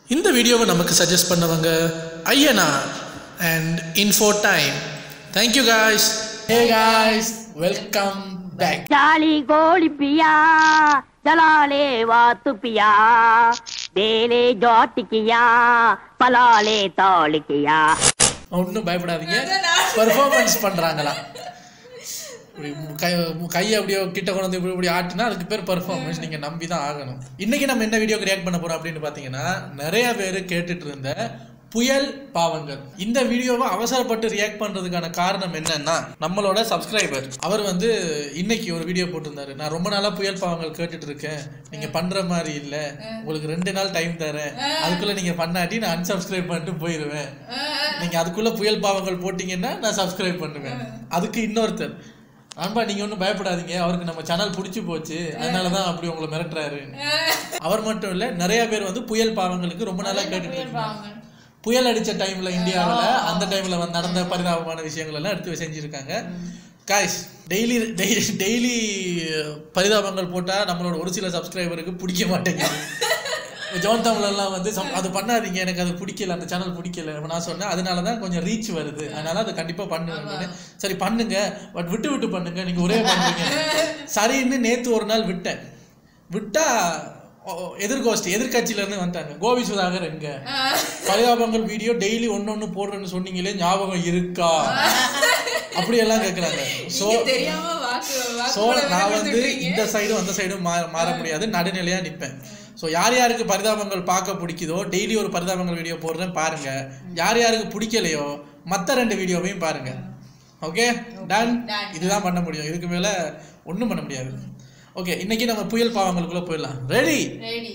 இந்த வீடியோவை நமக்கு சஜஸ்ட் பண்ணவங்க ஐயனா and info time thank you guys hey guys welcome back चाली गोली पिया जलाले वातु पिया बेले जौट किया पलाले तौल किया ஒன்றும் பயப்படாதீங்க பெர்ஃபார்மன்ஸ் பண்ணுறாங்களா இப்படி கை கையை அப்படியே கிட்ட கொண்டு வந்து இப்படி இப்படி ஆட்டினா அதுக்கு பேர் பெர்ஃபார்மன்ஸ் நீங்கள் நம்பி தான் ஆகணும் இன்றைக்கி நம்ம என்ன வீடியோக்கு ரியாக்ட் பண்ண போகிறோம் அப்படின்னு பார்த்தீங்கன்னா நிறைய பேர் கேட்டுட்டு இருந்த புயல் பாவங்கள் இந்த வீடியோவை அவசரப்பட்டு ரியாக்ட் பண்ணுறதுக்கான காரணம் என்னன்னா நம்மளோட சப்ஸ்கிரைபர் அவர் வந்து இன்னைக்கு ஒரு வீடியோ போட்டிருந்தாரு நான் ரொம்ப நாளாக புயல் பாவங்கள் கேட்டுட்டு இருக்கேன் நீங்கள் பண்ணுற மாதிரி இல்லை உங்களுக்கு ரெண்டு நாள் டைம் தரேன் அதுக்குள்ளே நீங்கள் பண்ணாட்டி நான் unsubscribe பண்ணிட்டு போயிடுவேன் நீங்கள் அதுக்குள்ளே புயல் பாவங்கள் போட்டிங்கன்னா நான் சப்ஸ்கிரைப் பண்ணுவேன் அதுக்கு இன்னொருத்தர் நண்பா நீங்க ஒன்றும் பயப்படாதீங்க அவருக்கு நம்ம சேனல் பிடிச்சி போச்சு அதனால தான் அப்படி உங்களை மிரட்டுறாரு அவர் மட்டும் இல்ல நிறைய பேர் வந்து புயல் பாவங்களுக்கு ரொம்ப நாளா கேட்டுட்டு இருக்காங்க புயல் அடிச்ச டைம்ல இந்தியாவுல அந்த டைம்ல வந்து நடந்த பரிதாபமான விஷயங்கள் எல்லாம் எடுத்து செஞ்சிருக்காங்க காய்ஸ் டெய்லி டெய்லி பரிதாபங்கள் போட்டா நம்மளோட ஒரு சில சப்ஸ்கிரைபருக்கு பிடிக்க மாட்டேங்குது ஜோன் தமிழ்லாம் வந்து சம்- அது பண்ணாதீங்க எனக்கு அது பிடிக்கல அந்த சேனல் பிடிக்கல அப்ப நான் சொன்னேன் அதனால தான் கொஞ்சம் ரீச் வருது அதனால அதை கண்டிப்பாக பண்ணுவேன் சரி பண்ணுங்க பட் விட்டு விட்டு பண்ணுங்க நீங்க ஒரே பண்ணுறீங்க சரின்னு நேத்து ஒரு நாள் விட்டேன் விட்டா ஓ- ஓ, எதிர்கோஷ்டி எதிர்கட்சியில இருந்து வந்துட்டாங்க கோவி சுதாகர் எங்க பரிதாபங்கள் வீடியோ டெய்லி ஒன்னு ஒண்ணு போடுறேன்னு சொன்னீங்களே ஞாபகம் இருக்கா அப்படியெல்லாம் கேட்குறாங்க ஸோ தெரியாம வாக்கு ஸோ நான் வந்து இந்த சைடும் அந்த சைடும் மா மாற முடியாது நடுநிலையா நிற்பேன் ஸோ யார் யாருக்கு பரிதாபங்கள் பார்க்க பிடிக்குதோ டெய்லி ஒரு பரிதாபங்கள் வீடியோ போடுறேன் பாருங்க யார் யாருக்கு பிடிக்கலையோ மற்ற ரெண்டு வீடியோவையும் பாருங்க ஓகே டன் இதுதான் பண்ண முடியும் இதுக்கு மேல ஒன்றும் பண்ண முடியாது ஓகே இன்னைக்கு நம்ம புயல் பாவங்களுக்குள்ள போயிடலாம் ரெடி ரெடி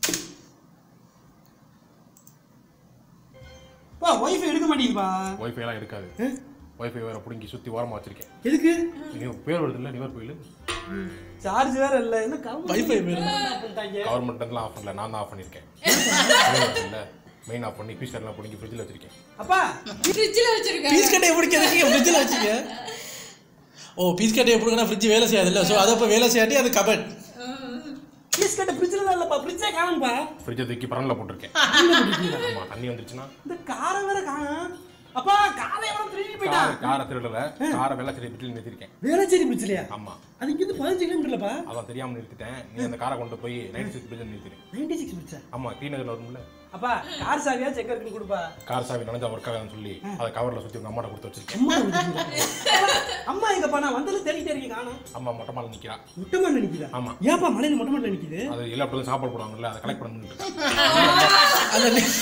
பா ஒய்ஃபை எடுக்க மாட்டேங்குதுப்பா ஒய்ஃபை எல்லாம் இருக்காது ஒய்ஃபை வேற பிடுங்கி சுத்தி ஓரமா வச்சிருக்கேன் எதுக்கு நீ பேர் வருது இல்ல நிவர் புயல் சார்ஜ் வேற இல்ல என்ன கவர்மெண்ட் வைஃபை பேர் பண்ணிட்டாங்க கவர்மெண்ட் எல்லாம் ஆஃப் பண்ணல நான் தான் ஆஃப் பண்ணிருக்கேன் இல்ல மெயின் ஆஃப் பண்ணி பீஸ் எல்லாம் பிடிங்கி ஃப்ரிட்ஜில் வச்சிருக்கேன் அப்பா ஃப்ரிட்ஜில் வச்சிருக்காங்க பீஸ் கட்டையை பிடிக்கிறதுக்கு ஃப்ரிட்ஜில் வச்சுக்க ஓ பீஸ் கட்டையை பிடிக்கணும் ஃப்ரிட்ஜ் வேலை செய்யாதுல்ல ஸோ அதை இப்போ வேலை செய்யாட்டி அது கபட் பீஸ் கட்ட ஃப்ரிட்ஜில் தான் இல்லப்பா ஃப்ரிட்ஜே காணும்பா ஃப்ரிட்ஜை தூக்கி பரனில் போட்டிருக்கேன் ஆமா தண்ணி வந்துருச்சுன்னா இந்த காரை வேற காணும் அப்பா காரை எவனும் திரும்பி போயிட்டான் காரை காரை திருடல காரை வெள்ளச்செடி வீட்டில் நிறுத்திருக்கேன் வேளச்சேரி பிரிட்ஜ்லையா ஆமா அது இங்கிருந்து பதினஞ்சு கிலோமீட்டர்லப்பா அதான் தெரியாம நிறுத்திட்டேன் நீ அந்த காரை கொண்டு போய் நைன்டி சிக்ஸ் பிரிட்ஜில் நிறுத்திடு நைன்டி சிக்ஸ் பிரிட்ஜா ஆமா டி நகர்ல வரும்ல அப்பா கார் சாவியா செக் இருக்குன்னு கொடுப்பா கார் சாவி நினைஞ்சா ஒர்க் ஆகாதுன்னு சொல்லி அதை கவர்ல சுத்தி உங்க அம்மாட்ட கொடுத்து வச்சிருக்கேன் அம்மா கொடுத்துருக்கீங்களா? அம்மா எங்கப்பா நான் வந்ததுல தேடிட்டே இருக்கேன் காணும் அம்மா மொட்டை மாலை நிக்கிறா மொட்டை மாடல நிக்குதா ஆமா. ஏன்ப்பா மலையில மொட்டை மாடல நிக்குது அது எல்லா இடத்துலயும் சாப்பாடு போடுவாங்கல்ல அதை கலெக்ட் பண்ணிட்டு இருக்கேன் அந்த நி-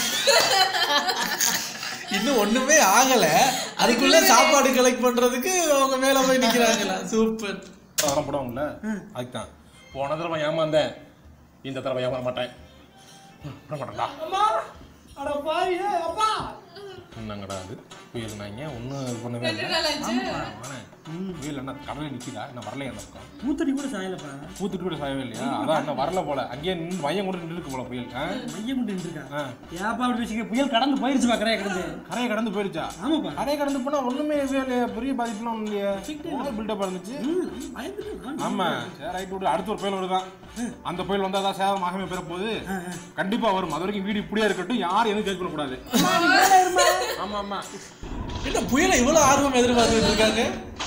இன்னும் ஒண்ணுமே ஆகல அதுக்குள்ள சாப்பாடு கலெக்ட் பண்றதுக்கு அவங்க மேல போய் நிக்கிறாங்களா சூப்பர் அதெல்லாம் போடுவாங்கல்ல அதுக்கு தான் போன தடவை ஏமாந்தேன் இந்த தடவை ஏமாற மாட்டேன் ம், விட மாட்டேன்டா அம்மா அட பாவியே அப்பா என்னங்கடா அது புயல் நாங்க ஒன்றும் இது பண்ணவே இல்லை ரெண்டு நாள் ஆச்சு வாணே. புயல் என்ன கடலில் நிற்கிதா என்ன வரலையா அந்த பக்கம் மூத்தடி கூட சாயலப்பா பூத்துட்டு கூட சாயவே இல்லையா அதான் என்ன வரல போல அங்கேயே நின்று மையம் கூட நின்று இருக்கு போல புயல் ஆ? மையம் கொண்டு நின்றுருக்கா ஆ. ஏப்பா அப்படி வச்சுக்க புயல் கடந்து போயிருச்சுப்பா கரையை கடந்து கரையை கடந்து போயிருச்சா ஆமாப்பா கரையை கடந்து போனா ஒண்ணுமே இல்லையா பெரிய பாதிப்புலாம் ஒன்றும் இல்லையா பில்டப் இருந்துச்சு ம், பயந்துட்டு நான் ஆமா சரி ரைட் விடு அடுத்த ஒரு புயல் வருதான் அந்த புயல் வந்தா தான் சேதம் ஆகவே பெற போகுது கண்டிப்பா வரும் அது வரைக்கும் வீடு இப்படியே இருக்கட்டும் யாரும் எதுவும் கேட்க கூடாது ஆமா ஆமா என்ன புயலை இவ்வளவு ஆர்வம் எதிர்பார்த்துட்டு இருக்காங்க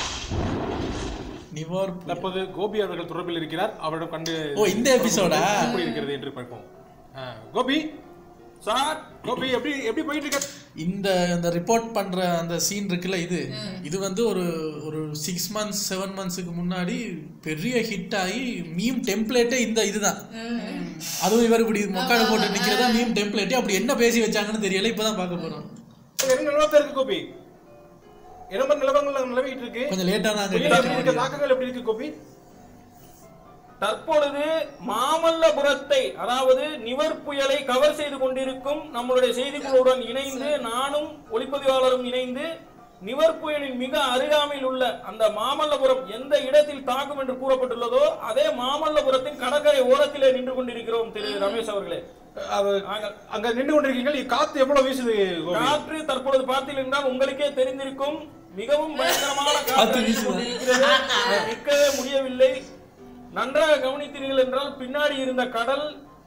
நிவார் தற்போது கோபி அவர்கள் தொடர்பில் இருக்கிறார் அவரிடம் கண்டு ஓ இந்த எபிசோடா எப்படி இருக்கிறது என்று பார்ப்போம் ஆ, கோபி சார் கோபி எப்படி எப்படி போயிட்டு இருக்க இந்த இந்த ரிப்போர்ட் பண்ற அந்த சீன் இருக்குல்ல இது இது வந்து ஒரு ஒரு சிக்ஸ் மந்த்ஸ் செவன் மந்த்ஸுக்கு முன்னாடி பெரிய ஹிட் ஆகி மீம் டெம்ப்ளேட்டே இந்த இதுதான் அதுவும் இவர் இப்படி மொக்காடு போட்டு நிக்கிறதா மீம் டெம்ப்ளேட்டே அப்படி என்ன பேசி வச்சாங்கன்னு தெரியல இப்பதான் பார்க்க போறோம் என்ன நிலவரத்தில் இருக்கு கோபி என்ன மாதிரி நிலவரங்கள் நிலவிட்டு இருக்கு கொஞ்சம் லேட்டா புயல் எப்படி இருக்கு நாங்க தாக்கங்கள் எப்படி இருக்கு கோபி தற்பொழுது மாமல்லபுரத்தை அதாவது நிவர் புயலை கவர் செய்து கொண்டிருக்கும் நம்மளுடைய செய்திகளுடன் இணைந்து நானும் ஒளிப்பதிவாளரும் இணைந்து நிவர் புயலின் மிக அருகாமையில் உள்ள அந்த மாமல்லபுரம் எந்த இடத்தில் தாக்கும் என்று கூறப்பட்டுள்ளதோ அதே மாமல்லபுரத்தின் கடற்கரை ஓரத்திலே நின்று கொண்டிருக்கிறோம் திரு ரமேஷ் அவர்களே நாங்கள் அங்க நின்று கொண்டிருக்கீங்க காத்து எவ்வளவு வீசுது கோபி காற்று தற்பொழுது பார்த்தீர்கள் என்றால் உங்களுக்கே தெரிந்திருக்கும் மிகவும் பயங்கரமான காத்து காற்று வீசிக் வீசுதா? கொண்டிருக்கிறது நிற்கவே முடியவில்லை நன்றாக கவனித்தீர்கள் என்றால் பின்னாடி இருந்த கடல்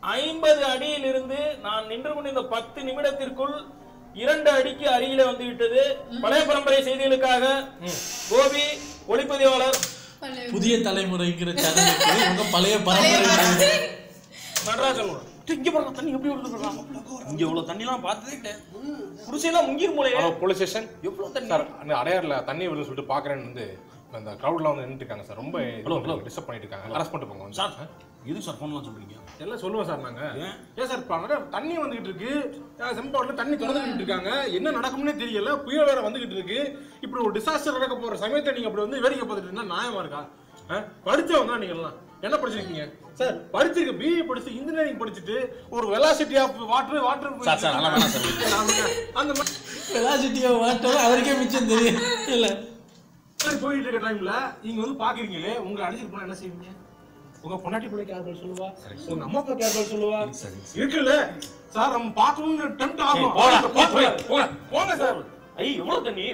ஐம்பது அடியில் இருந்து நான் நின்று கொண்டிருந்த பத்து நிமிடத்திற்குள் இரண்டு அடிக்கு அருகிலே வந்து விட்டது பழைய பரம்பரை செய்திகளுக்காக கோபி ஒளிப்பதிவாளர் புதிய தலைமுறைங்கிற சேனலுக்கு இவங்க பழைய பரம்பரை நடராஜன் இங்க பாருங்க தண்ணி எப்படி வருது பாருங்க. இங்க இவ்வளவு தண்ணி எல்லாம் பார்த்ததே கிடையாது குடிசையெல்லாம் முங்கிரும் போலயே போலீஸ் ஸ்டேஷன் எவ்வளவு தண்ணி சார் அந்த அடையாறுல தண்ணி வருது சொல்லிட்டு பாக்குறேன்னு வந்து அந்த கிரௌட்ல வந்து நின்றுட்டு இருக்காங்க சார் ரொம்ப டிஸ்டர்ப் பண்ணிட்டு இருக்காங்க அரெஸ்ட் பண்ணிட்டு போங்க வந்து. சார் எது சார் போன்லாம் சொல்றீங்க எல்லாம் சொல்லுவோம் சார் நாங்க ஏன் சார் இப்ப அங்க தண்ணி வந்துகிட்டு இருக்கு செம்பாட்ல தண்ணி திறந்துகிட்டு இருக்காங்க என்ன நடக்கும்னே தெரியல புயல் வேற வந்துகிட்டு இருக்கு இப்படி ஒரு டிசாஸ்டர் நடக்க போற சமயத்தை நீங்க அப்படி வந்து வேடிக்கை பார்த்துட்டு இருந்தா நியாயமா இருக்கா ஆ? படிச்சவங்க தான் நீங்க எல்லாம் என்ன படிச்சிருக்கீங்க சார் படிச்சிருக்க பிஏ படிச்சு இன்ஜினியரிங் படிச்சுட்டு ஒரு velocity of water water sir, sir, அதெல்லாம் வேணாம் சார். அந்த மாதிரி வெலாசிட்டியை வாட்டர் அவருக்கே மிச்சம் தெரியும் இல்ல மாதிரி போயிட்டு இருக்க டைம்ல நீங்க வந்து பாக்குறீங்களே உங்களை அடிச்சிட்டு போனா என்ன செய்வீங்க உங்க பொண்டாட்டி பிள்ளைக்கு யார் பதில் சொல்லுவா உங்க அம்மா அப்பா யார் பதில் சொல்லுவா இருக்குல்ல சார் நம்ம பார்க்கணும்னு டெம்ட் ஆகும் ஏய், போடா, போங்க, போடா, போங்க, போங்க சார் ஐய் எவ்வளவு தண்ணி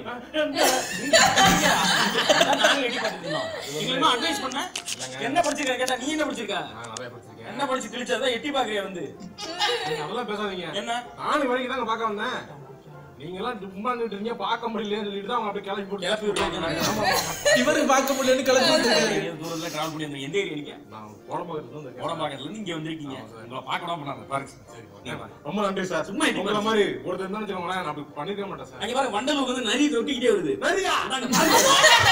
நாங்க எடி பார்த்துட்டு இருந்தோம் நீங்க அட்வைஸ் பண்ண என்ன படிச்சிருக்க கேட்டா நீ என்ன படிச்சிருக்க நான் நிறைய படிச்சிருக்கேன் என்ன படிச்சு கிழிச்சதா எட்டி பாக்குறியா வந்து நீங்க அதெல்லாம் பேசாதீங்க என்ன நானும் வரைக்கும் தாங்க பார்க்க வந்தேன் நீங்க எல்லாம் சும்மா நின்னுட்டு இருக்கீங்க பார்க்க முடியலன்னு சொல்லிட்டு தான் அவங்க அப்படியே கிளம்பி போட்டு கிளப்பி விடுறாங்க ஆமா, ஆமா. இவரு பார்க்க முடியலன்னு கிளம்பி வந்துருக்காரு. தூரத்துல டிராவல் பண்ணி வந்தீங்க எந்த ஏரியா நீங்க நான் உடம்பு வந்து ஓடம்பாக்கத்துல இருந்து இங்க வந்திருக்கீங்க உங்களை பார்க்க விடாம பண்ணாங்க பாருங்க ரொம்ப நன்றி சார் சும்மா இடி உங்களை மாதிரி ஒருத்தர் இருந்தாலும் வச்சுக்கோங்களேன் நான் அப்படி பண்ணிருக்க மாட்டேன் சார் அங்க பாருங்க வண்டலூர் வந்து நிறைய தொட்டிக்கிட்டே வருது நிறையா அதாங்க பாருங்க.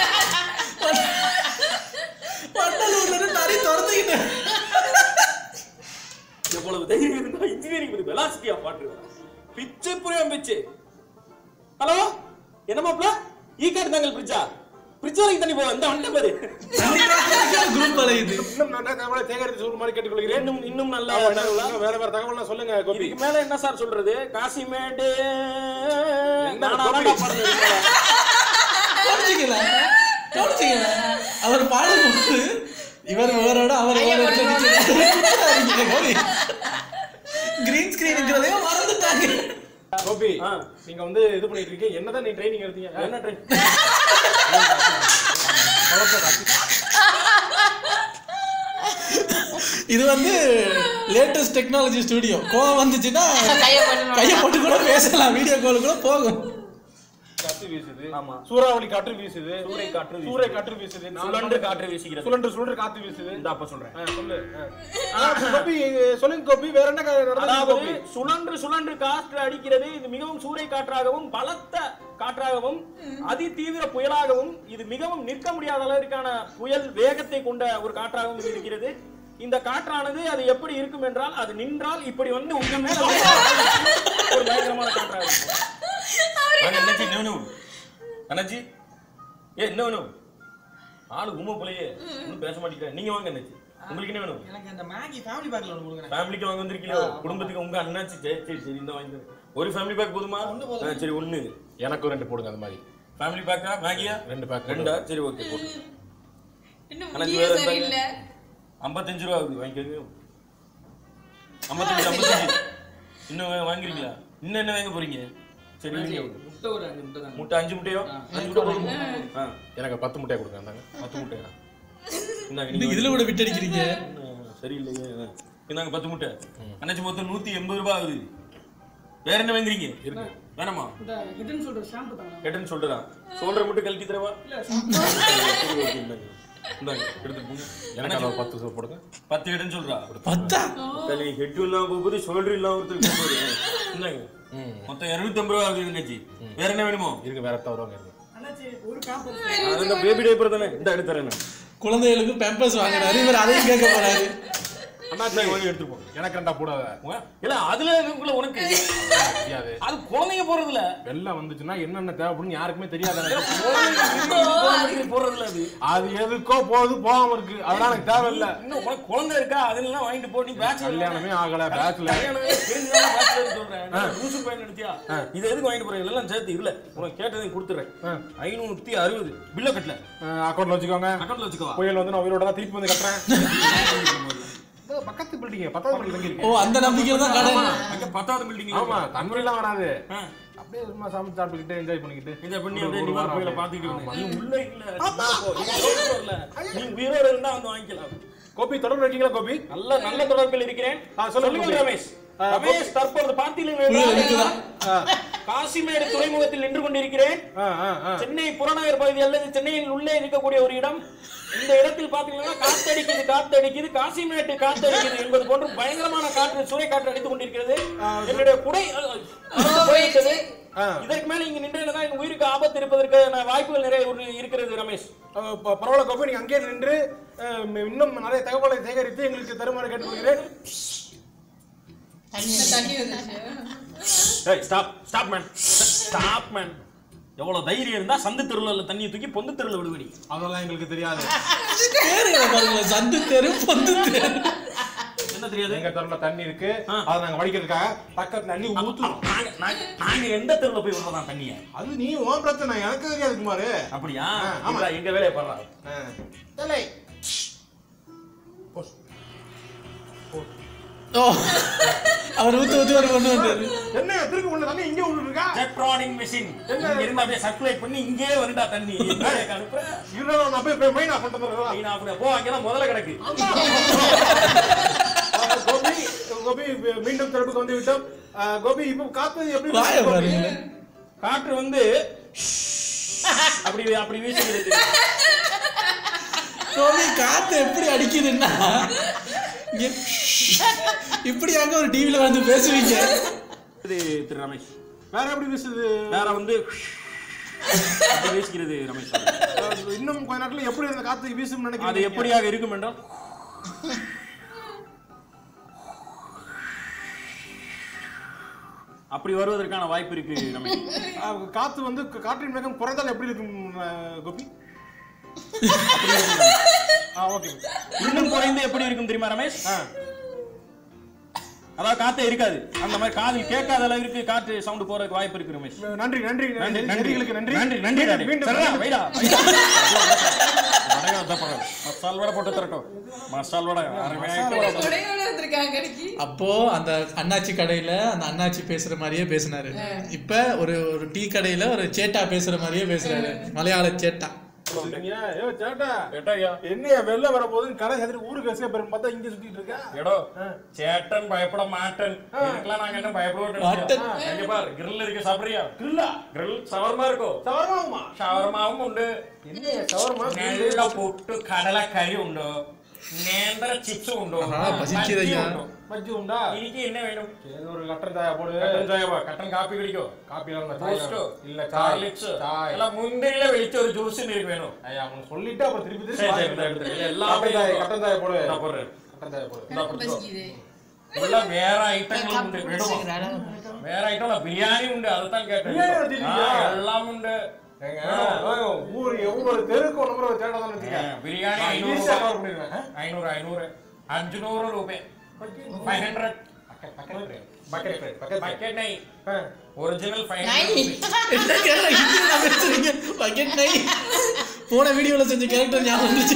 வண்டலூர்ல இருந்து நிறைய திறந்துக்கிட்டேன் எவ்வளவு தைரியம் இருந்தா engineering with velocity of water பிச்சு புரியாம பிச்சு ஹலோ என்ன மாப்ள ஈ கார்டு தாங்கள் பிரிட்ஜா பிரிட்ஜ் வரைக்கும் தண்ணி போகும் இந்த வண்ட பாரு குரூப் அலையுது இன்னும் நல்ல தகவலை சேகரித்து சொல்ற மாதிரி கேட்டுக்கொள்கிறேன் இன்னும் இன்னும் நல்ல ஆமா, தகவலா? இன்னும் வேற வேற தகவல்லாம் சொல்லுங்க கோபி இதுக்கு மேல என்ன சார் சொல்றது காசிமேடு என்ன நானா கோபி? தான்டா பாடுறது. கவனிச்சிக்கல கவனிச்சிக்கல அவர் பாடும்போது இவர் இவரோட அவர் கிரீன் ஸ்கிரீனுங்கிறதையும் மறந்துட்டாங்க கோபி ஆ. நீங்க வந்து இது பண்ணிட்டு இருக்கீங்க என்னதான் நீ ட்ரைனிங் எடுத்தீங்க என்ன ட்ரெயின் இது வந்து லேட்டஸ்ட் டெக்னாலஜி ஸ்டுடியோ கோவம் வந்துச்சுன்னா கையை பண்ணணும். கையை போட்டு கூட பேசலாம் வீடியோ கால் கூட போகும் காற்று வீசுது ஆமா. சூறாவளி காற்று வீசுது சூறை காற்று வீசுது. சூறை காற்று வீசுது நாலு சுழன்று நாள் காற்று வீசுகிறது. சுழன்று சுழன்று காற்று வீசுது இந்த அப்ப சொல்றேன் ஆ, சொல்லு ஆ. ஆ, கோபி சொல்லுங்க கோபி வேற என்ன நடந்தது அதாவது கோபி சுழன்று சுழன்று காற்று அடிக்கிறது இது மிகவும் சூறை காற்றாகவும் பலத்த காற்றாகவும் அதி தீவிர புயலாகவும் இது மிகவும் நிற்க முடியாத அளவிற்கான புயல் வேகத்தை கொண்ட ஒரு காற்றாகவும் இது இருக்கிறது இந்த காற்றானது அது எப்படி இருக்கும் என்றால் அது நின்றால் இப்படி வந்து உங்க மேல வந்து ஒரு பயங்கரமான காற்றாக இருக்கும் வாங்க, அண்ணாச்சி, என்ன வேணும்? அண்ணாச்சி ஏ என்ன வேணும் ஆளு உண்மை போலயே ஒன்றும் பேச மாட்டேங்கிறேன் நீங்க வாங்க அண்ணாச்சி உங்களுக்கு என்ன வேணும் எனக்கு அந்த மேகி ஃபேமிலி பேக்ல ஒன்று கொடுங்க ஃபேமிலிக்கு வாங்க வந்திருக்கீங்களோ குடும்பத்துக்கு உங்க அண்ணாச்சி சரி சரி சரி இந்த வாங்கி தரேன். ஒரு ஃபேமிலி பேக் போதுமா ஆ, சரி ஒண்ணு எனக்கும் ரெண்டு போடுங்க அந்த மாதிரி ஃபேமிலி பேக்கா மேகியா ரெண்டு pack ரெண்டா சரி ஓகே போட்டு இன்னும் அண்ணாச்சி முடியே வேற சரியில்லை ஐம்பத்தஞ்சு ரூபா ஆகுது வாங்கிக்கோங்க ஐம்பத்தஞ்சு ஐம்பத்தஞ்சு இன்னும் வா- வாங்குறீங்களா இன்னும் என்ன வாங்க போறீங்க சரி நீங்க முட்டை ஒரு அஞ்சு முட்டை தான் முட்டை அஞ்சு முட்டையோ அஞ்சு முட்டை போதுமா ஆ எனக்கு பத்து முட்டையை கொடுங்க அந்தாங்க பத்து முட்டையா இந்தாங்க, இன்னைக்கு நீங்க இதுல கூட விட்டடிக்கிறீங்க இன்னும் சரியில்லையே இந்தாங்க பத்து முட்டை அண்ணாச்சி மொத்தம் நூத்தி எண்பது ரூபாய் ஆகுது வேற என்ன வாங்குறீங்க இருக்கு வேணாமா இந்த ஹிடன் சொல்ற ஷாம்பு தாங்க கேட்டேன்னு சொல்றேன் சோல்டர் மட்டும் கழட்டி தரவா இல்ல சரி, okay, இந்தாங்க. இந்தாங்க எடுத்து போங்க எனக்கு அதை ஒரு பத்து போடுங்க பத்து இடன்னு சொல்றா பத்தா தலை ஹெட் இல்லாம போகுது ஷோல்டர் இல்லாம ஒருத்தர் போகுது இந்தாங்க மொத்தம் இருநூத்தி ரூபா ஆகுது தங்கச்சி வேற என்ன வேணுமோ இருக்கு வேற இடத்த வருவாங்க இருக்கு அண்ணாச்சி ஒரு காப்பு அது இந்த பேபி டைப்பர் தானே இந்த எடுத்து தரேன் நான். குழந்தைகளுக்கு பேம்பர்ஸ் வாங்குறாரு இவர் அதையும் கேட்க போறாரு இந்தாங்க, வாங்கி எடுத்துட்டு போ எனக்கு ரெண்டா போடாத இல்ல அதுல இருக்குள்ள உனக்கு தெரியாது அது குழந்தைங்க போறதுல வெள்ளம் வந்துச்சுன்னா என்னென்ன தேவைப்படுன்னு யாருக்குமே தெரியாது எனக்கு. போறதுல அது அது எதுக்கோ போகுது போகாம இருக்கு அதெல்லாம் எனக்கு தேவையில்ல இன்னும் உனக்கு குழந்தை இருக்கா அதெல்லாம் வாங்கிட்டு போ நீ பேச்சுலர் கல்யாணமே ஆகல பேச்சுல கல்யாணமே தெரிஞ்சுதான் bachelor சொல்றேன். நீ லூசு பையன் நினைச்சியா? இது எதுக்கு வாங்கிட்டு போறீங்க? எல்லாம் சேர்த்து இல்ல. உனக்கு கேட்டதையும் கொடுத்துடுறேன். ஐநூத்தி அறுபது. பில்ல கட்டல. அக்கௌண்ட்ல வச்சுக்கோங்க அக்கௌண்ட்ல வச்சுக்கவா? புயல் வந்து நான் உயிரோட தான் திருப்பி வந்து கட்டுறேன் இதோ பக்கத்து பில்டிங் பத்தாவது பில்டிங் ஓ அந்த நம்பிக்கையில தான் கடன் அங்க பத்தாவது building ல ஆமா இருக்கு. தண்ணிலாம் வராது ஆ. அப்படியே சும்மா சமைச்சு சாப்பிட்டுக்கிட்டு என்ஜாய் பண்ணிக்கிட்டு இதை பண்ணி ஒரு- அப்படியே ஒரு நிவர் வாரம் புயலை அப்படியே. பார்த்துக்கிட்டு இருந்தேன். நீ உள்ள இல்ல. நீ உள்ள போ. நீ ரோட்ல வரல. நீ உயிரோட இருந்தா வந்து வாங்கிக்கலாம். கோபி தொடர்பு இருக்கீங்களா கோபி நல்ல நல்ல தொடர்பில் இருக்கிறேன் ஆ, சொல்லுங்க சொல்லுங்கள் கோபி. ரமேஷ் ஆ, ரமேஷ் தற்பொழுது பார்த்தீர்கள் புரியுது, என்றால் இருக்குதா? ஆ, காசிமேடு துறைமுகத்தில் நின்று கொண்டிருக்கிறேன் ஆ, ஆ, ஆ. சென்னை புறநகர் பகுதி அல்லது சென்னையில் உள்ளே இருக்கக்கூடிய ஒரு இடம் இந்த இடத்தில் பாத்தீங்கன்னா காத்தடிக்குது காத்தடிக்குது காசிமேட்டு காத்தடிக்குது என்பது போன்று பயங்கரமான காற்று சூறை காற்று அடித்துக் கொண்டிருக்கிறது என்னுடைய குடை அஹ், அறுந்து போய்விட்டது ஆ. இதற்கு இதற்கு மேல இங்க நின்றேன்னா எங்க உயிருக்கு ஆபத்து இருப்பதற்கான வாய்ப்புகள் நிறைய ஒரு- இருக்கிறது ரமேஷ் அஹ், ப- பரவாயில்ல கோபி நீங்க அங்கேயே நின்று அஹ், இன்னும் நிறைய தகவலை சேகரித்து எங்களுக்கு தருமாறு கேட்டுக்கொள்கிறேன் தண்ணி வந்துச்சு stop stop man stop man எவ்வளவு தைரியம் இருந்தா சந்து தெருவுல தண்ணியை தூக்கி பொந்து தெருவுல விடுவடி அதெல்லாம் எங்களுக்கு தெரியாது பேருங்க பாருங்க சந்து தெரு பொந்து தெரு என்ன தெரியாது எங்க தெருல தண்ணி இருக்கு ஆ. அதை நாங்க வடிக்கிறதுக்காக பக்கத்துல தண்ணி ஊத்துறோம் நாங்க- நாங்க- நாங்க எந்த தெருவுல போய் விடுறதா தண்ணிய அது நீ உன் பிரச்சனை எனக்கு தெரியாது குமாரு அப்படியா ஆ, ஆமா. இல்ல, எங்க வேலையை பாடுறா ஆ. தலை ஓ அவர் ஊத்து ஊத்து ஒரு கொண்டு வந்தாரு என்ன திருப்பி உள்ள தண்ணி இங்கே விட்டு இருக்கா எலக்ட்ரானிக் மிஷின் இங்க இருந்து அப்படியே சர்க்குலேட் பண்ணி இங்கே வருடா தண்ணி வேலைக்கு அனுப்புற இருந்தாலும் நான் போய் மெயின் ஆஃப் பண்ணிட்டு ஐநா அப்படியே போ அங்கெல்லாம் முதல்ல கிடக்கு கோபி கோபி மீண்டும் தொடர்புக்கு வந்து விட்டோம் ஆ, கோபி இப்போ காத்து எப்படி வாய கோபி? பாருங்களேன் காற்று வந்து அப்படி அப்படி வீசுகிறது கோபி காத்து எப்படி அடிக்குதுன்னா இங்க இப்படி அங்க ஒரு டிவில வந்து பேசுவீங்க இது திரு ரமேஷ் வேற எப்படி வீசுது வேற வந்து அப்படி வீசுகிறது ரமேஷ் ஆ, இன்னும் கொஞ்ச நேரத்துல எப்படி அந்த காத்து வீசும் அது நினைக்கிறீங்க எப்படியாக இருக்கும் என்றால் அப்படி வருவதற்கான வாய்ப்பு இருக்கு ரமேஷ் ஆ, காத்து வந்து காற்றின் வேகம் குறைந்தால் எப்படி இருக்கும் ஆ, கோபி ஆ ஓகே இன்னும் குறைந்து எப்படி இருக்கும் தெரியுமா ரமேஷ் ஆ அதாவது காத்தே இருக்காது அந்த மாதிரி காதில் கேட்காத அளவிற்கு காற்று சவுண்ட் போறதுக்கு வாய்ப்பு இருக்கு ரமேஷ் நன்றி நன்றி நன்றி நன்றி நன்றிகளுக்கு நன்றி நன்றி நன்றி மீண்டும், மீண்டும் சரிடா, மீண்டும். வைடா, வைடா. வடகா தப்பகம். மசால் வடை போட்டு தரட்டும் மசால் வடை அருமையா இருக்கு. கொடையோட வந்திருக்காங்க கடைக்கு அப்போ அந்த அண்ணாச்சி கடையில அந்த அண்ணாச்சி பேசுற மாதிரியே பேசினாரு இப்ப ஒரு ஒரு டீ கடையில ஒரு சேட்டா பேசுற மாதிரியே பேசுறாரு மலையாள சேட்டா சொல்றீங்க ஏ சேட்டா ஏட்டாய்யா, என்னைய வெளில வரப்போகுதுன்னு கடை சேர்த்து ஊருக்கு எஸ்கே பெரும் பார்த்தா இங்க சுத்திட்டு இருக்கா எடோ, சேட்டன் பயப்பட மாட்டேன் இதுக்கெல்லாம் நாங்க என்ன பயப்பட மாட்டன். இங்க பாரு grill இருக்கு சாப்பிடுறியா கிரில்லா grill சவர்மா இருக்கும் சவர்மாவுமா ஷவர்மாவும் ഉണ്ട് என்ன சவர்மா നല്ല പൊട്ട് കടലക്കറി ഉണ്ടോ നേന്ത്ര ചിപ്സ് ഉണ്ടോ ആഹാ, പസിക്കുതയ്യാ. ബജ്ജി ഉണ്ടോ? மஜ்ஜி உண்டா എനിക്ക് എന്നെ വേണം ஏதோ ஒரு கட்டன் தாயா போடு കട്ടൻ ചായ പോ, കട്ടൻ കാപ്പി കുടിക്കോ காப்பி இல்ல ടോസ്റ്റോ இல்ல சாய் കാർലിക്സ് சாய் അല്ല മുന്തിരിയിലെ വിളിച്ച ഒരു ജ്യൂസ് നിനക്ക് വേണോ ஐயா அவன் சொல்லிட்டு அப்புறம் திருப்பி திருப்பி சரி, வாய் சரி, எடுத்து. சரி, எல்லாம் கட்டன் தாய் அப்படியே கட்டன் தாய போடு நான் போடுறேன் கட்டன் தாய போடு இந்தா பிடிச்சோ. பசிக்குது உள்ள வேற ஐட்டங்களும் ഉണ്ട് വേണോ വേറെ ഐറ്റം ബിരിയാണി ഉണ്ട് അതെത്താൻ കേട്ടത് ബിരിയാണി വെച്ചിരിക്കா? എല്ലാം ഉണ്ട് ஏங்க, ஊர் ஒவ்வொரு தெருக்கும் ஒரு நம்பர் ஒரு தேட தான் வச்சுக்க ബിരിയാണി நான் ஐநூறு ஈஸியா രൂപ. cover பண்ணிடுவேன். ஆ? ஐநூறு ஐநூறு அஞ்சூறு ரூபாய் five hundred bucket plate, bucket plate. Bucket நை ஆ. ஒரிஜினல் ஃபைவ் நாய். என்ன கேரளா ஹிந்தியில பேசுறீங்க பக்கெட் நை போன வீடியோல செஞ்ச கேரக்டர் ஞாபகம் வந்துச்சு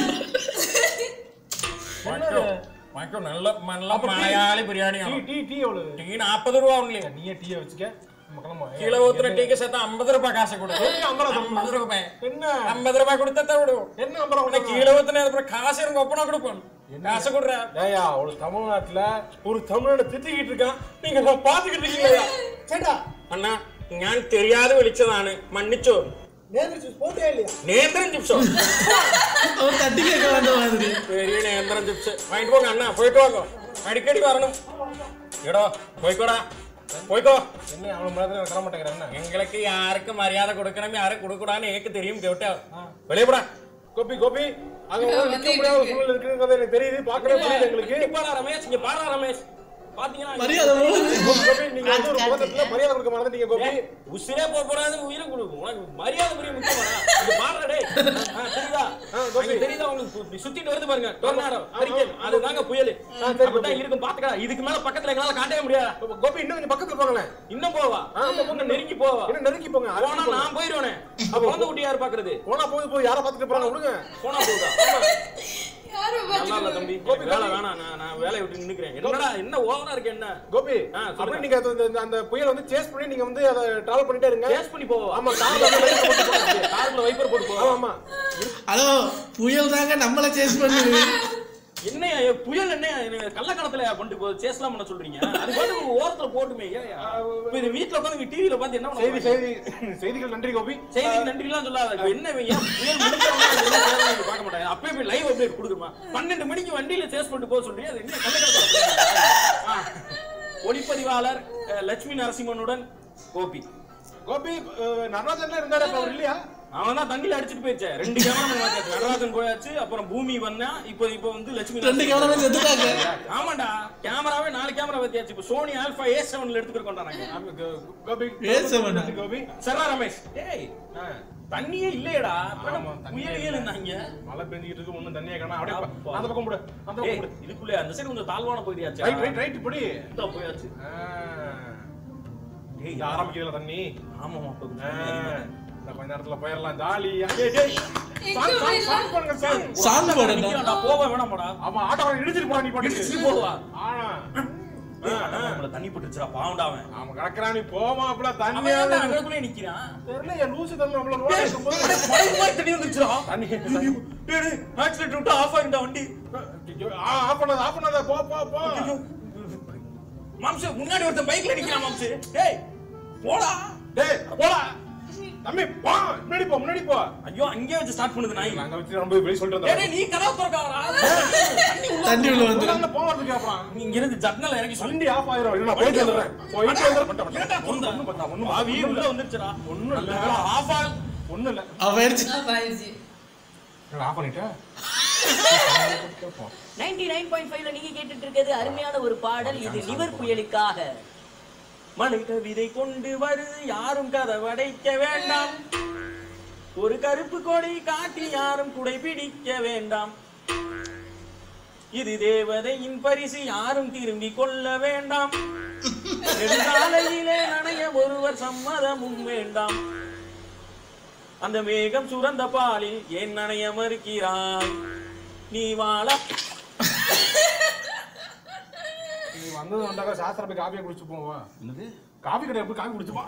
வாங்கிக்கோ நல்ல நல்ல மலையாளி பிரியாணிയാണ് டீ, டீ, டீ எவ்வளவு? ടീ നാപ്പത് രൂപ ഓൺലി நீயே டீயை வச்சுக்க நம்ம கிளம்புவோம். കിലോ ഒത്തിരി ടീക്ക് சேர்த்து അമ്പത് രൂപ കാശ് കൊടുക്കും അമ്പത് രൂപ என்ன അമ്പത് രൂപ കൊടുത്തേ വിടൂ என்ன அப்புறம் പിന്നെ കിലോത്തിന് അப்புறம் காசு எனக்கு ஒப்பனா கொடுப்போம் காசு கொடுற ஏயா ஒரு தமிழ்நாட்டுல ஒரு தமிழ்நாடு திட்டிக்கிட்டு இருக்கான் நீங்க நான் பாத்துக்கிட்டு இருக்கீங்களா சேட்டா അണ്ണാ ഞാൻ தெரியாது വിളിച്ചതാണ് മன்னிച്ചോ நேர்ல போட்டே இல்லையா നേന്ത്രം ചിപ്സോ அவர் தட்டி கேட்க வந்த மாதிரி பெரிய நேந்திரம் சிப்ஸ் வாங்கிட்டு போங்க அண்ணா போயிட்டு வாங்க அடிக்கடி வரணும் எடோ போய்க்கோடா போய்க்கோ என்ன அவன் மாதிரி கிளம்ப மாட்டேங்கிறேன் என்ன எங்களுக்கு யாருக்கு மரியாதை கொடுக்கணும் யாருக்கு கொடுக்கூடாதுன்னு எனக்கு தெரியும் கேட்டா வெளியே போடா கோபி கோபி அங்க ஒரு நிக்க முடியாத ஒரு சூழ்நிலை இருக்குங்கிறது எனக்கு தெரியுது பார்க்கவே புரியுது எங்களுக்கு இங்க பாரா ரமேஷ் இங்க பாரா ரமேஷ் பாத்தீங்கன்னா மரியாதை போகுது. கோபி, கோபி நீங்க வந்து ஒரு பதட்டத்துல மரியாதை கொடுக்க மறந்துட்டீங்க கோபி ஏய், உசிரே போக போறாது உயிரை கொடுக்கும் உனக்கு மரியாதை புரிய முக்கியமாடா இங்க பாருடா டேய் ஆ, தெரியுதா அங்க தெரியுதா உங்களுக்கு இப்படி சுத்திட்டு வருது பாருங்க டொர்னாடோ ஹரிக்கேன் அதுதாங்க புயல் அப்படிதான் இருக்கும் பாத்துக்கடா இதுக்கு மேல பக்கத்துல எங்களால காட்டவே முடியாது கோபி இன்னும் கொஞ்சம் பக்கத்துல போங்களேன் இன்னும் போவா இன்னும் நெருங்கி போவா இன்னும் நெருங்கி போங்க போனா அருகி போங்க. நான் போயிருவேனே குழந்தை குட்டி யார் பாக்குறது போனா போய் போய் யாரை பாத்துட்டு போறாங்க விடுங்க போனா போகுதா யாரும் நல்லா இல்ல தம்பி கோபி, வேலை கோபி. வேணாம் நான் நான் வேலையை விட்டு நின்னுக்கிறேன் என்னடா என்ன ஓவரா இருக்கு என்ன கோபி ஆ, சொல்லுங்க. அப்படியே நீங்க அந்த- அந்த- அந்த புயல் வந்து சேஸ் பண்ணி நீங்க வந்து அதை டிராவல் பண்ணிட்டே இருங்க கேஸ் பண்ணி போவா ஆமா கார்ல வந்து light போட்டு போங்க. கார்ல வைப்பர் போட்டு ஆமா போவா ஆமா அதோ புயல் தாங்க நம்மள சேஸ் பண்ணுது என்னையா ஏ, புயல் என்ன கள்ளக்கணத்துல பண்ணிட்டு போகுது சேஸ்லாம் பண்ண சொல்றீங்க அது பாட்டு உங்க ஓரத்துல போட்டுமே ஏயா இப்ப இது வீட்ல உட்காந்து டிவில பார்த்து என்ன செய்தி பண்ண செய்தி செய்திகள் நன்றி கோபி செய்திக்கு நன்றிலாம் சொல்லாத இப்ப என்ன இவன் ஏன் புயல் முடிஞ்சவங்க என்ன செய்றாங்கன்னு பார்க்க மாட்டாங்க அப்பவே போய் லைவ் அப்டேட் கொடுக்குமா பன்னெண்டு மணிக்கு வண்டியில சேஸ் பண்ணிட்டு போக சொல்றீங்க அது என்ன கள்ளக்கணத்துல ஒளிப்பதிவாளர் அஹ், லட்சுமி நரசிம்மனுடன் கோபி கோபி அஹ், நடராஜன்லாம் இருந்தாரு அப்ப அவர் இல்லையா அவன் தான் தண்ணியில அடிச்சிட்டு போயிடுச்சு ரெண்டு கேமரா மாத்தியாச்சு நடராஜன் போயாச்சு அப்புறம் பூமி வந்தா இப்போ இப்போ வந்து லட்சுமி ரெண்டு கேமரா செத்துட்டாங்க ஆமாண்டா கேமராவே நாலு கேமரா வத்தியாச்சு இப்போ சோனி ஆல்பா ஏ செவன்ல எடுத்துட்டு கொண்டாங்க ஆமா, கோ- கோபி ஏசவனா? நன்றி கோபி சரா ரமேஷ் டேய் ஆ, தண்ணியே இல்லையடா ஆமா, தண்ணியே புயல் இல்ல. ஏழுந்தாங்க மழை பெஞ்சிட்டு இருக்கு ஒண்ணும் தண்ணியே காணோம் அப்படியே ப- அப்பா. அந்த பக்கம் போடு அந்த பக்கம் ஏய் போடு இதுக்குள்ளே அந்த சைடு கொஞ்சம் தாழ்வான பகுதியாச்சு ரைட் ரைட் ரைட் இப்படி போயாச்சு ஆ. ஏய் இது ஆரம்பிக்கிறதுல தண்ணி ஆமாமா இப்ப ஆ, கொஞ்சம் தண்ணி அதிகமா இந்த கொஞ்ச நேரத்துல போயிடலாம் ஜாலியா டேய், டேய். எங்க சாங், சாங், போயிடலாம்? சாங் போடுங்க, சாங். சாங் போடணும் நிக்கிறேன்டா, போக வேணாமாடா ஆமா ஆட்டோ இடிச்சிட்டு போடா நீ இடிச்சு பாட்டுக்கு போடுவா ஆனா ஏய், அண்ணா, நம்மள தண்ணி போட்டுச்சுடா பாவம்டா அவன் அவன் கிடக்குறான் நீ போமாப்ல தண்ணி அவன் ஏன்டா அங்கனக்குள்ளே நிக்கிறான் தெரியல என் லூசு தண்ணி அவ்வளவு ரோட இருக்கும்போது மழை மாதிரி தண்ணி வந்துச்சுடா தண்ணி ஆக்சிடென்ட் விட்டு ஆஃப் ஆயிருந்தா வண்டி ஆஃப் பண்ணாத ஆஃப் பண்ணாத போ போ போ மாம்சு முன்னாடி ஒருத்தன் பைக்ல நிக்கிறான் மாம்சு டேய் போடா டேய் போடா தம்பி போ முன்னாடி போ முன்னாடி போ ஐயோ அங்கேயே வச்சு ஸ்டார்ட் பண்ணுது நாய் அங்க வச்சு நம்ம வெளிய சொல்லிட்டு டேய், வந்தோம் டேய், நீ கதவு திறக்காதடா தண்ணி உள்ள தண்ணி உள்ள வந்து உள்ள போறதுக்கு அப்புறம் நீ இங்க இருந்து ஜன்னல இறங்கி சொல்லி வண்டி ஆஃப் ஆயிரும் இல்ல நான் போயிட்டு வந்துடுறேன் போயிட்டு வந்துடுறேன் ஏன்டா தொந்த? ஒண்ணும் பண்ணா ஒண்ணும் பாவி உள்ள வந்துருச்சுடா ஒண்ணும் இல்ல. ஆஃப் ஆல் ஒண்ணும் இல்ல அவன் ஆயிடுச்சு ஆ, பாய்ச்சி. என்னடா ஆஃப் பண்ணிட்டா நைன்டி நைன் பாயிண்ட் ஃபைவ்ல நீங்க கேட்டுட்டு இருக்கிறது அருமையான ஒரு பாடல் இது நிவர் புயலுக்காக மனு கவிதை கொண்டு வருது யாரும் கதவடைக்க வேண்டாம் ஒரு கருப்பு கொடி காட்டி யாரும் குடை பிடிக்க வேண்டாம் இது தேவதையின் பரிசு யாரும் திரும்பி கொள்ள வேண்டாம் நெடுஞ்சாலையிலே நனைய ஒருவர் சம்மதமும் வேண்டாம் அந்த மேகம் சுரந்த பாலில் ஏன் நனைய மறுக்கிறாய் நீ வாழ நீ வந்தது வந்தாக்க சாஸ்திரம் போய் காஃபியை குடிச்சு போவா என்னது காஃபி கடையை போய் காஃபி குடிச்சு போ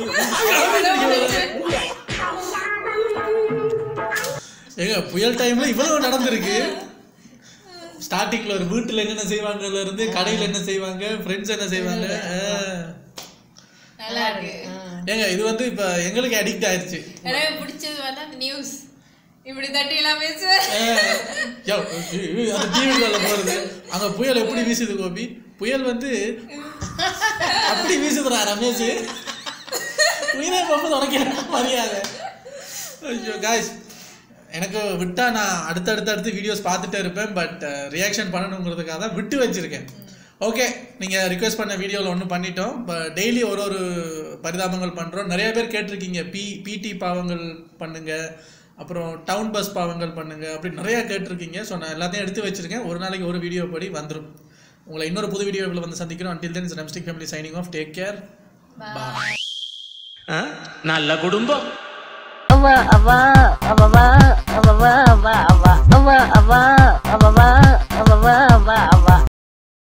ஏங்க புயல் டைம்ல இவ்வளவு நடந்திருக்கு ஸ்டார்டிங்ல ஒரு வீட்டுல என்னென்ன செய்வாங்கல இருந்து கடையில என்ன செய்வாங்க ஃப்ரெண்ட்ஸ் என்ன செய்வாங்க ஆ. நல்லா இருக்கு ஏங்க இது வந்து இப்ப எங்களுக்கு அடிக்ட் ஆயிருச்சு எனக்கு பிடிச்சது வந்து அந்த நியூஸ் இப்படி தட்டி எல்லாம் பேசு ஆ. யோ, அந்த டிவிக்குள்ள போறது அங்க புயல் எப்படி வீசுது கோபி புயல் வந்து அப்படி வீசுதுடா ரமேஷ் உயிரே பார்ப்பது உனக்கு என்ன மரியாதை ஐயோ காய்ஸ் எனக்கு விட்டா நான் அடுத்தடுத்து அடுத்து வீடியோஸ் பார்த்துட்டே இருப்பேன் பட் ரியாக்ஷன் பண்ணணுங்கிறதுக்காக தான் விட்டு வச்சிருக்கேன் ஓகே நீங்கள் ரிக்வெஸ்ட் பண்ண வீடியோவில் ஒன்று பண்ணிட்டோம் டெய்லி ஒரு ஒரு பரிதாபங்கள் பண்ணுறோம் நிறைய பேர் கேட்டிருக்கீங்க பி பிடி பாவங்கள் பண்ணுங்க அப்புறம் டவுன் பஸ் பாவங்கள் பண்ணுங்க அப்படி நிறையா கேட்டிருக்கீங்க ஸோ நான் எல்லாத்தையும் எடுத்து வச்சிருக்கேன் ஒரு நாளைக்கு ஒரு வீடியோ படி வந்துடும் உங்களை இன்னொரு புது வீடியோவில் வந்து சந்திக்கிறோம் until then நம்ஸ்டிக் family signing off take care bye நல்ல குடும்பம் அவ அவ அவ அவ அவ அவ